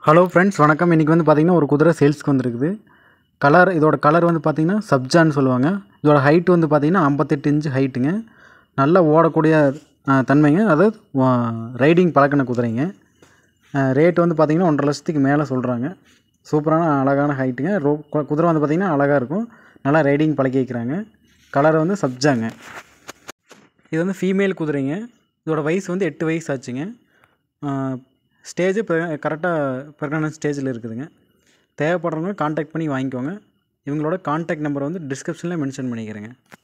hello friends வணக்கம் இன்றைக்கி வந்து பார்த்திங்கன்னா ஒரு குதிரை சேல்ஸ்க்கு வந்திருக்குது கலர் இதோட கலர் வந்து பார்த்திங்கன்னா சப்ஜான்னு சொல்லுவாங்க இதோட ஹைட் வந்து பார்த்திங்கன்னா ஐம்பத்தெட்டு இன்ச்சு ஹைட்டுங்க நல்லா ஓடக்கூடிய ஆ, தன்மைங்க அதாவது ரைடிங் பழக்கின குதிரைங்க ரேட் வந்து பார்த்திங்கன்னா ஒன்றரை லட்சத்துக்கு மேலே சொல்கிறாங்க சூப்பரான அழகான ஹைட்டுங்க ரோ கு- குதிரை வந்து பார்த்திங்கன்னா அழகாக இருக்கும் நல்லா ரைடிங் பழக்கி வைக்கிறாங்க கலர் வந்து சப்ஜாங்க இது வந்து ஃபீமேல் குதிரைங்க இதோட வயசு வந்து எட்டு வயசு ஆச்சுங்க ஸ்டேஜ் கரெக்டாக ப்ரெக்னன்ட் ஸ்டேஜில் இருக்குதுங்க தேவைப்படுறவங்க காண்டாக்ட் பண்ணி வாங்கிக்கோங்க இவங்களோட காண்டாக்ட் நம்பர் வந்து டிஸ்கிரிப்ஷனில் மென்ஷன் பண்ணிக்கிறேங்க